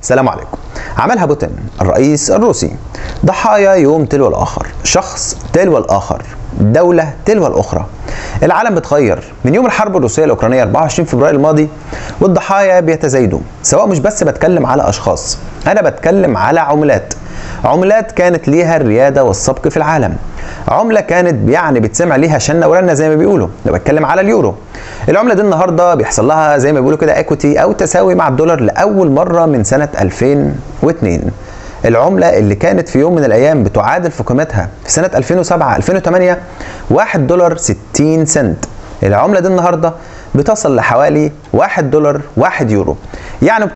السلام عليكم عملها بوتين الرئيس الروسي ضحايا يوم تلو الآخر شخص تلو الآخر دولة تلو الأخرى العالم بتغير من يوم الحرب الروسية الأوكرانية 24 فبراير الماضي والضحايا بيتزايدوا سواء مش بس بتكلم على أشخاص أنا بتكلم على عملات عملات كانت ليها الريادة والسبق في العالم عملة كانت يعني بتسمع ليها شنة ورنة زي ما بيقولوا أنا بتكلم على اليورو العملة دي النهاردة بيحصل لها زي ما بيقولوا كده ايكوتي أو تساوي مع الدولار لأول مرة من سنة 2002 العملة اللي كانت في يوم من الأيام بتعادل في قيمتها في سنة 2007 2008 1 دولار 60 سنت العملة دي النهاردة بتصل لحوالي 1 دولار 1 يورو يعني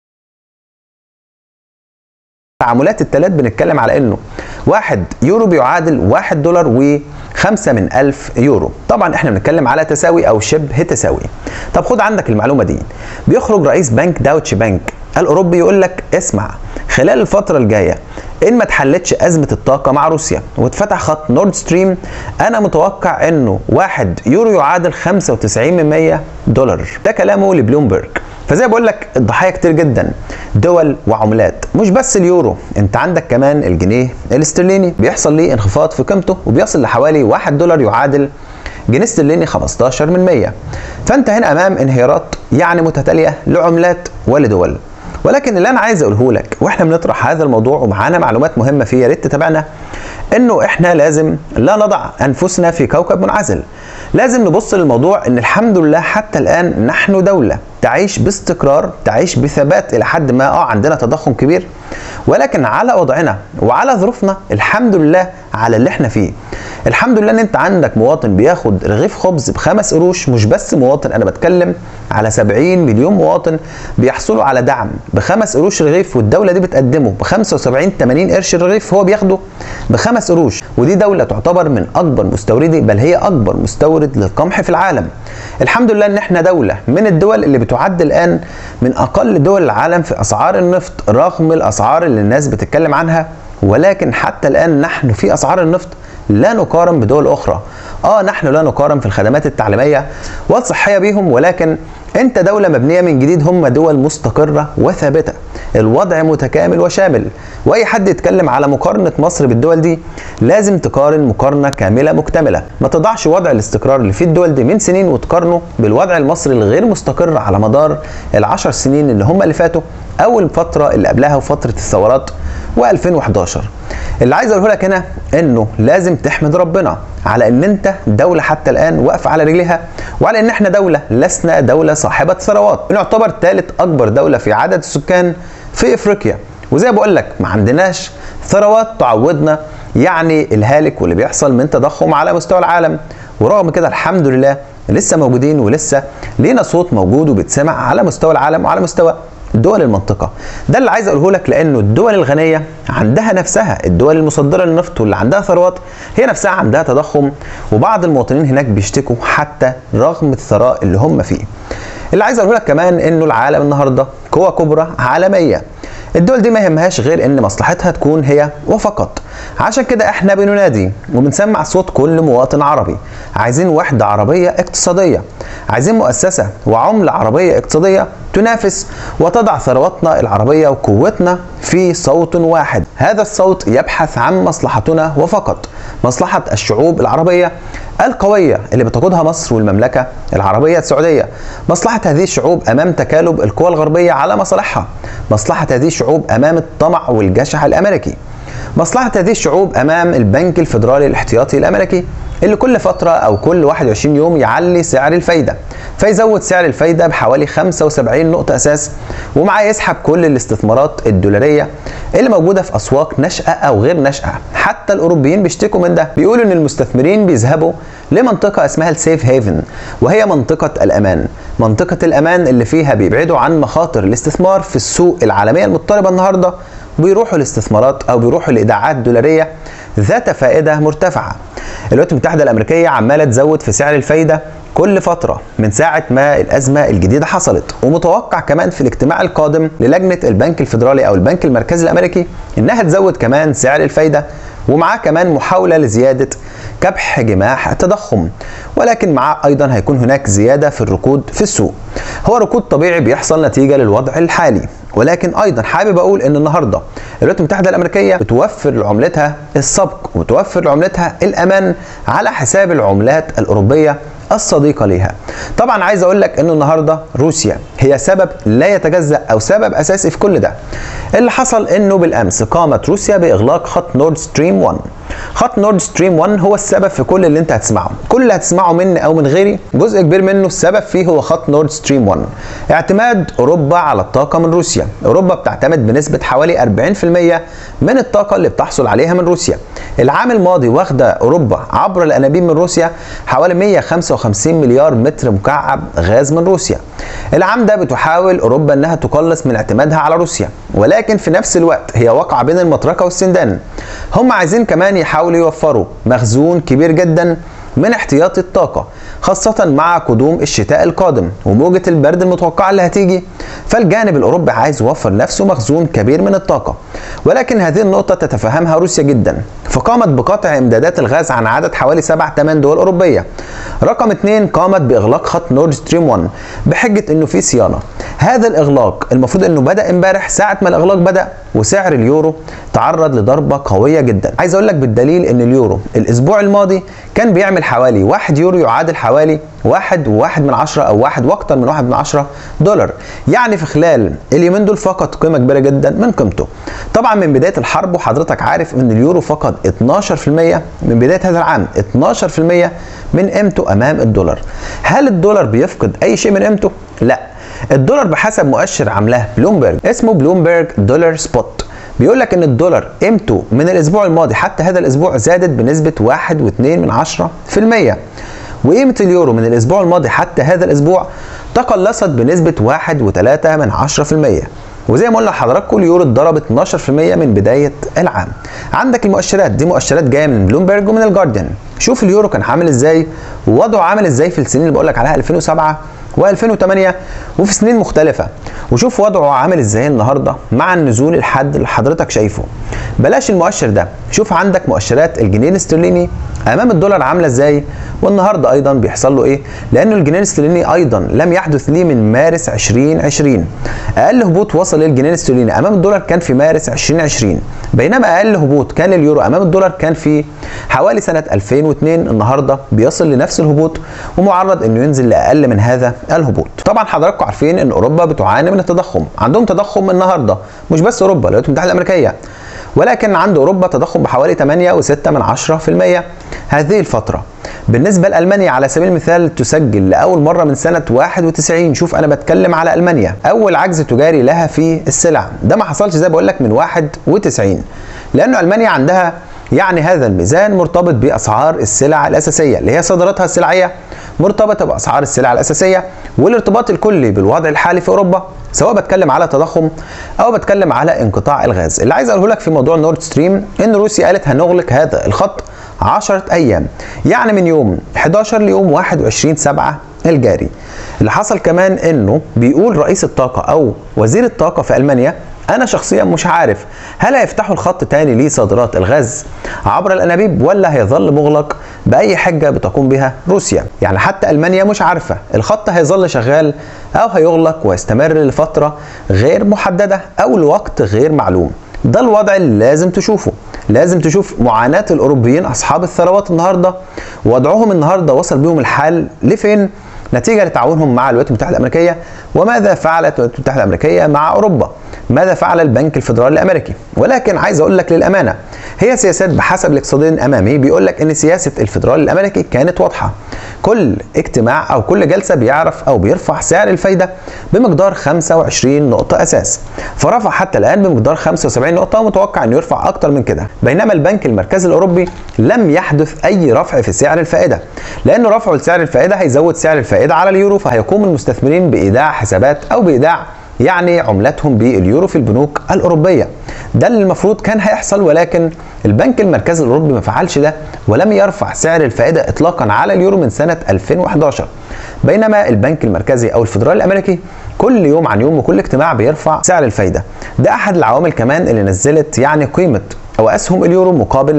تعاملات التلات بنتكلم على انه واحد يورو بيعادل واحد دولار وخمسة من ألف يورو طبعا احنا بنتكلم على تساوي او شبه تساوي طب خد عندك المعلومة دي بيخرج رئيس بنك داوتش بنك الاوروبي يقول لك اسمع خلال الفترة الجاية ان ما اتحلتش ازمة الطاقة مع روسيا واتفتح خط نورد ستريم انا متوقع انه واحد يورو يعادل 95 من 100 دولار ده كلامه لبلومبرج فزي بقول لك الضحايا كتير جدا دول وعملات مش بس اليورو انت عندك كمان الجنيه الاسترليني بيحصل ليه انخفاض في قيمته وبيصل لحوالي 1 دولار يعادل جنيه استرليني 15 من 100 فانت هنا امام انهيارات يعني متتاليه لعملات ولدول ولكن اللي انا عايز اقوله لك واحنا بنطرح هذا الموضوع ومعانا معلومات مهمه فيه يا ريت تتابعنا انه احنا لازم لا نضع انفسنا في كوكب منعزل لازم نبص للموضوع ان الحمد لله حتى الان نحن دوله تعيش باستقرار تعيش بثبات الى حد ما اه عندنا تضخم كبير ولكن على وضعنا وعلى ظروفنا الحمد لله على اللي احنا فيه الحمد لله ان انت عندك مواطن بياخد رغيف خبز بخمس قروش مش بس مواطن انا بتكلم على 70 مليون مواطن بيحصلوا على دعم بخمس قروش رغيف والدوله دي بتقدمه ب 75 80 قرش الرغيف هو بياخده بخمس قروش ودي دوله تعتبر من اكبر مستوردي بل هي اكبر مستورد للقمح في العالم الحمد لله ان احنا دوله من الدول اللي بتعد الان من اقل دول العالم في اسعار النفط رغم الاسعار اللي الناس بتتكلم عنها ولكن حتى الان نحن في اسعار النفط لا نقارن بدول اخرى اه نحن لا نقارن في الخدمات التعليميه والصحيه بيهم ولكن انت دوله مبنيه من جديد هم دول مستقره وثابته الوضع متكامل وشامل واي حد يتكلم على مقارنه مصر بالدول دي لازم تقارن مقارنه كامله مكتمله ما تضعش وضع الاستقرار اللي في الدول دي من سنين وتقارنه بالوضع المصري الغير مستقر على مدار العشر سنين اللي هم اللي فاتوا او الفتره اللي قبلها وفتره الثورات و2011 اللي عايز اقوله لك هنا انه لازم تحمد ربنا على ان انت دوله حتى الان واقفه على رجليها وعلى ان احنا دوله لسنا دوله صاحبه ثروات نعتبر ثالث اكبر دوله في عدد السكان في افريقيا وزي بقول لك ما عندناش ثروات تعوضنا يعني الهالك واللي بيحصل من تضخم على مستوى العالم ورغم كده الحمد لله لسه موجودين ولسه لينا صوت موجود وبيتسمع على مستوى العالم وعلى مستوى دول المنطقة ده اللي عايز اقوله لك لانه الدول الغنية عندها نفسها الدول المصدرة للنفط واللي عندها ثروات هي نفسها عندها تضخم وبعض المواطنين هناك بيشتكوا حتى رغم الثراء اللي هم فيه اللي عايز اقوله لك كمان انه العالم النهارده قوة كبرى عالمية الدول دي ما يهمهاش غير ان مصلحتها تكون هي وفقط عشان كده احنا بننادي وبنسمع صوت كل مواطن عربي عايزين وحدة عربية اقتصادية عايزين مؤسسة وعملة عربية اقتصادية تنافس وتضع ثرواتنا العربية وقوتنا في صوت واحد هذا الصوت يبحث عن مصلحتنا وفقط مصلحة الشعوب العربية القوية اللي بتقودها مصر والمملكة العربية السعودية مصلحة هذه الشعوب أمام تكالب القوى الغربية على مصالحها مصلحة هذه الشعوب أمام الطمع والجشع الأمريكي مصلحة هذه الشعوب أمام البنك الفيدرالي الاحتياطي الأمريكي اللي كل فترة أو كل 21 يوم يعلي سعر الفايدة فيزود سعر الفايدة بحوالي 75 نقطة أساس ومعاه يسحب كل الاستثمارات الدولارية اللي موجودة في أسواق ناشئة أو غير ناشئة حتى الأوروبيين بيشتكوا من ده بيقولوا إن المستثمرين بيذهبوا لمنطقة اسمها السيف هيفن وهي منطقة الأمان منطقة الأمان اللي فيها بيبعدوا عن مخاطر الاستثمار في السوق العالمية المضطربة النهاردة بيروحوا الاستثمارات أو بيروحوا لإيداعات دولارية ذات فائدة مرتفعة الولايات المتحدة الأمريكية عمالة تزود في سعر الفايدة كل فترة من ساعة ما الأزمة الجديدة حصلت ومتوقع كمان في الاجتماع القادم للجنة البنك الفيدرالي أو البنك المركزي الأمريكي إنها تزود كمان سعر الفايدة ومعاه كمان محاولة لزيادة كبح جماح التضخم ولكن مع ايضا هيكون هناك زياده في الركود في السوق هو ركود طبيعي بيحصل نتيجه للوضع الحالي ولكن ايضا حابب اقول ان النهارده الولايات المتحده الامريكيه بتوفر لعملتها السبق وبتوفر لعملتها الامان على حساب العملات الاوروبيه الصديقه ليها طبعا عايز اقول لك ان النهارده روسيا هي سبب لا يتجزا او سبب اساسي في كل ده اللي حصل انه بالامس قامت روسيا باغلاق خط نورد ستريم 1 خط نورد ستريم 1 هو السبب في كل اللي انت هتسمعه كل اللي هتسمعه مني او من غيري جزء كبير منه السبب فيه هو خط نورد ستريم 1 اعتماد اوروبا على الطاقه من روسيا اوروبا بتعتمد بنسبه حوالي 40% من الطاقه اللي بتحصل عليها من روسيا العام الماضي واخده اوروبا عبر الانابيب من روسيا حوالي 155 مليار متر مكعب غاز من روسيا العام ده بتحاول اوروبا انها تقلص من اعتمادها على روسيا ولكن في نفس الوقت هي واقعه بين المطرقه والسندان هم عايزين كمان يحاولوا يوفروا مخزون كبير جدا من احتياطي الطاقة خاصة مع قدوم الشتاء القادم وموجة البرد المتوقعة اللي هتيجي فالجانب الأوروبي عايز يوفر نفسه مخزون كبير من الطاقة ولكن هذه النقطة تتفهمها روسيا جدا فقامت بقطع إمدادات الغاز عن عدد حوالي 7 8 دول أوروبية رقم 2 قامت بإغلاق خط نورد ستريم 1 بحجة إنه في صيانة هذا الإغلاق المفروض إنه بدأ امبارح ساعة ما الإغلاق بدأ وسعر اليورو تعرض لضربة قوية جدا عايز أقول لك بالدليل إن اليورو الأسبوع الماضي كان بيعمل حوالي 1 يورو يعادل حوالي واحد وواحد من عشرة او واحد واكتر من واحد من عشرة دولار يعني في خلال اليومين دول فقد قيمة كبيرة جدا من قيمته طبعا من بداية الحرب وحضرتك عارف ان اليورو فقد 12% من بداية هذا العام 12% من قيمته امام الدولار هل الدولار بيفقد اي شيء من قيمته لا الدولار بحسب مؤشر عاملاه بلومبرج اسمه بلومبرج دولار سبوت بيقول لك ان الدولار قيمته من الاسبوع الماضي حتى هذا الاسبوع زادت بنسبه 1.2 من 10% وقيمة اليورو من الأسبوع الماضي حتى هذا الأسبوع تقلصت بنسبة 1.3 من 10% وزي ما قلنا لحضراتكم اليورو اتضرب 12% من بداية العام عندك المؤشرات دي مؤشرات جاية من بلومبرج ومن الجارديان شوف اليورو كان عامل ازاي ووضعه عامل ازاي في السنين اللي بقول لك عليها 2007 و2008 وفي سنين مختلفة وشوف وضعه عامل ازاي النهارده مع النزول الحد اللي حضرتك شايفه بلاش المؤشر ده شوف عندك مؤشرات الجنيه الاسترليني امام الدولار عامله ازاي والنهارده ايضا بيحصل له ايه لانه الجنيه الاسترليني ايضا لم يحدث ليه من مارس 2020 اقل هبوط وصل للجنيه الاسترليني امام الدولار كان في مارس 2020 بينما اقل هبوط كان لليورو امام الدولار كان في حوالي سنه 2002 النهارده بيصل لنفس الهبوط ومعرض انه ينزل لاقل من هذا الهبوط طبعا حضراتكم عارفين ان اوروبا بتعاني من التضخم عندهم تضخم النهارده مش بس اوروبا الولايات المتحده الامريكيه ولكن عند اوروبا تضخم بحوالي 8.6 من 10% هذه الفتره بالنسبة لألمانيا على سبيل المثال تسجل لأول مرة من سنة 91 شوف أنا بتكلم على ألمانيا أول عجز تجاري لها في السلع ده ما حصلش زي بقول لك من 91 لأنه ألمانيا عندها يعني هذا الميزان مرتبط بأسعار السلع الأساسية اللي هي صادراتها السلعية مرتبطة بأسعار السلع الأساسية والارتباط الكلي بالوضع الحالي في أوروبا سواء بتكلم على تضخم او بتكلم على انقطاع الغاز اللي عايز اقوله لك في موضوع نورد ستريم ان روسيا قالت هنغلق هذا الخط 10 ايام يعني من يوم 11 ليوم 21 7 الجاري اللي حصل كمان انه بيقول رئيس الطاقه او وزير الطاقه في المانيا انا شخصيا مش عارف هل هيفتحوا الخط تاني لصادرات الغاز عبر الانابيب ولا هيظل مغلق باي حجه بتقوم بها روسيا يعني حتى المانيا مش عارفه الخط هيظل شغال او هيغلق ويستمر لفتره غير محدده او لوقت غير معلوم ده الوضع اللي لازم تشوفه لازم تشوف معاناة الأوروبيين أصحاب الثروات النهاردة وضعهم النهاردة وصل بهم الحال لفين نتيجة لتعاونهم مع الولايات المتحدة الأمريكية وماذا فعلت الولايات المتحدة الأمريكية مع أوروبا ماذا فعل البنك الفيدرالي الامريكي ولكن عايز اقول لك للامانه هي سياسات بحسب الاقتصادي الامامي بيقول لك ان سياسه الفيدرالي الامريكي كانت واضحه كل اجتماع او كل جلسه بيعرف او بيرفع سعر الفايده بمقدار 25 نقطه اساس فرفع حتى الان بمقدار 75 نقطه ومتوقع انه يرفع اكتر من كده بينما البنك المركزي الاوروبي لم يحدث اي رفع في سعر الفائده لانه رفعه لسعر الفائده هيزود سعر الفائده على اليورو فهيقوم المستثمرين بايداع حسابات او بايداع يعني عملتهم باليورو في البنوك الاوروبيه ده اللي المفروض كان هيحصل ولكن البنك المركزي الاوروبي ما فعلش ده ولم يرفع سعر الفائده اطلاقا على اليورو من سنه 2011 بينما البنك المركزي او الفدرالي الامريكي كل يوم عن يوم وكل اجتماع بيرفع سعر الفايده ده احد العوامل كمان اللي نزلت يعني قيمه او اسهم اليورو مقابل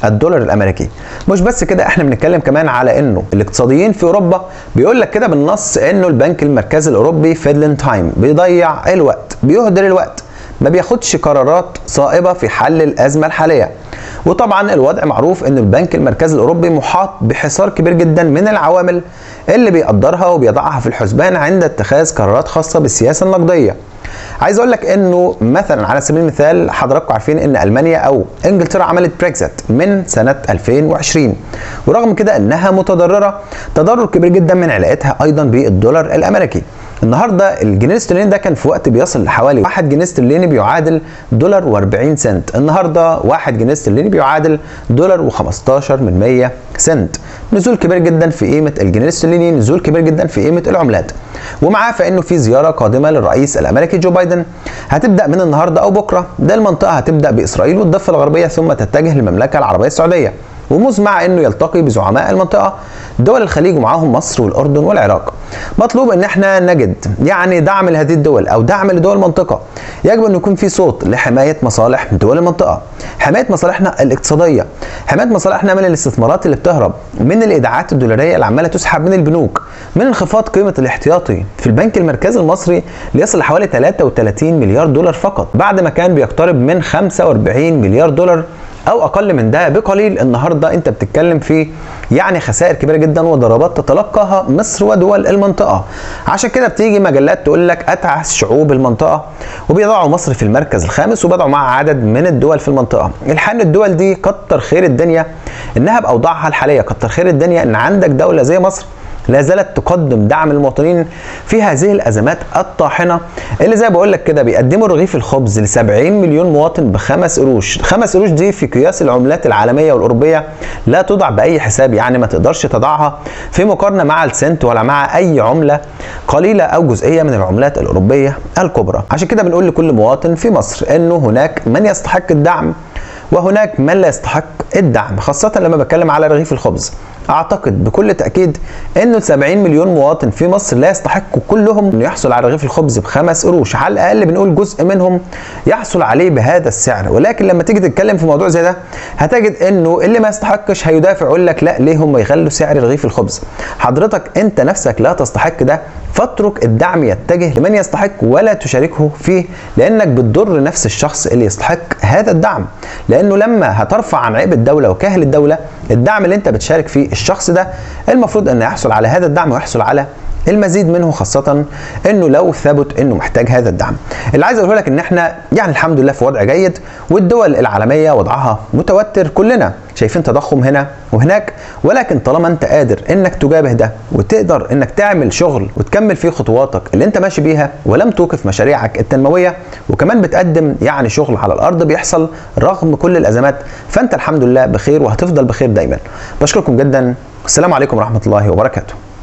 الدولار الامريكي مش بس كده احنا بنتكلم كمان على انه الاقتصاديين في اوروبا بيقول لك كده بالنص انه البنك المركزي الاوروبي فيدلين تايم بيضيع الوقت بيهدر الوقت ما بياخدش قرارات صائبه في حل الازمه الحاليه وطبعا الوضع معروف ان البنك المركزي الاوروبي محاط بحصار كبير جدا من العوامل اللي بيقدرها وبيضعها في الحسبان عند اتخاذ قرارات خاصه بالسياسه النقديه عايز اقول لك انه مثلا على سبيل المثال حضراتكم عارفين ان المانيا او انجلترا عملت بريكزت من سنه 2020 ورغم كده انها متضرره تضرر كبير جدا من علاقتها ايضا بالدولار الامريكي النهارده الجنيه الاسترليني ده كان في وقت بيصل لحوالي 1 جنيه استرليني بيعادل دولار و40 سنت النهارده 1 جنيه استرليني بيعادل دولار و15 من 100 سنت نزول كبير جدا في قيمه الجنيه الاسترليني نزول كبير جدا في قيمه العملات ومعاه فانه في زياره قادمه للرئيس الامريكي جو بايدن هتبدا من النهارده او بكره ده المنطقه هتبدا باسرائيل والضفه الغربيه ثم تتجه للمملكه العربيه السعوديه ومزمع انه يلتقي بزعماء المنطقه دول الخليج ومعاهم مصر والاردن والعراق مطلوب ان احنا نجد يعني دعم لهذه الدول او دعم لدول المنطقه يجب ان يكون في صوت لحمايه مصالح دول المنطقه حمايه مصالحنا الاقتصاديه حمايه مصالحنا من الاستثمارات اللي بتهرب من الايداعات الدولاريه اللي عماله تسحب من البنوك من انخفاض قيمه الاحتياطي في البنك المركزي المصري ليصل لحوالي 33 مليار دولار فقط بعد ما كان بيقترب من 45 مليار دولار او اقل من ده بقليل النهارده انت بتتكلم في يعني خسائر كبيره جدا وضربات تتلقاها مصر ودول المنطقه عشان كده بتيجي مجلات تقول لك اتعس شعوب المنطقه وبيضعوا مصر في المركز الخامس وبدعوا مع عدد من الدول في المنطقه الحقيقه الدول دي كتر خير الدنيا انها باوضاعها الحاليه كتر خير الدنيا ان عندك دوله زي مصر لا زالت تقدم دعم للمواطنين في هذه الازمات الطاحنه اللي زي بقول لك كده بيقدموا رغيف الخبز ل 70 مليون مواطن بخمس قروش، خمس قروش دي في قياس العملات العالميه والاوروبيه لا توضع باي حساب يعني ما تقدرش تضعها في مقارنه مع السنت ولا مع اي عمله قليله او جزئيه من العملات الاوروبيه الكبرى، عشان كده بنقول لكل مواطن في مصر انه هناك من يستحق الدعم وهناك من لا يستحق الدعم خاصة لما بتكلم على رغيف الخبز اعتقد بكل تاكيد انه 70 مليون مواطن في مصر لا يستحقوا كلهم انه يحصل على رغيف الخبز بخمس قروش على الاقل بنقول جزء منهم يحصل عليه بهذا السعر ولكن لما تيجي تتكلم في موضوع زي ده هتجد انه اللي ما يستحقش هيدافع يقول لك لا ليه هم يغلوا سعر رغيف الخبز حضرتك انت نفسك لا تستحق ده فاترك الدعم يتجه لمن يستحق ولا تشاركه فيه لانك بتضر نفس الشخص اللي يستحق هذا الدعم لانه لما هترفع عن عيب الدوله وكاهل الدوله الدعم اللي انت بتشارك فيه الشخص ده المفروض انه يحصل على هذا الدعم ويحصل على المزيد منه خاصة انه لو ثبت انه محتاج هذا الدعم. اللي عايز اقوله لك ان احنا يعني الحمد لله في وضع جيد والدول العالمية وضعها متوتر كلنا شايفين تضخم هنا وهناك ولكن طالما انت قادر انك تجابه ده وتقدر انك تعمل شغل وتكمل فيه خطواتك اللي انت ماشي بيها ولم توقف مشاريعك التنمويه وكمان بتقدم يعني شغل على الارض بيحصل رغم كل الازمات فانت الحمد لله بخير وهتفضل بخير دايما. بشكركم جدا والسلام عليكم ورحمه الله وبركاته.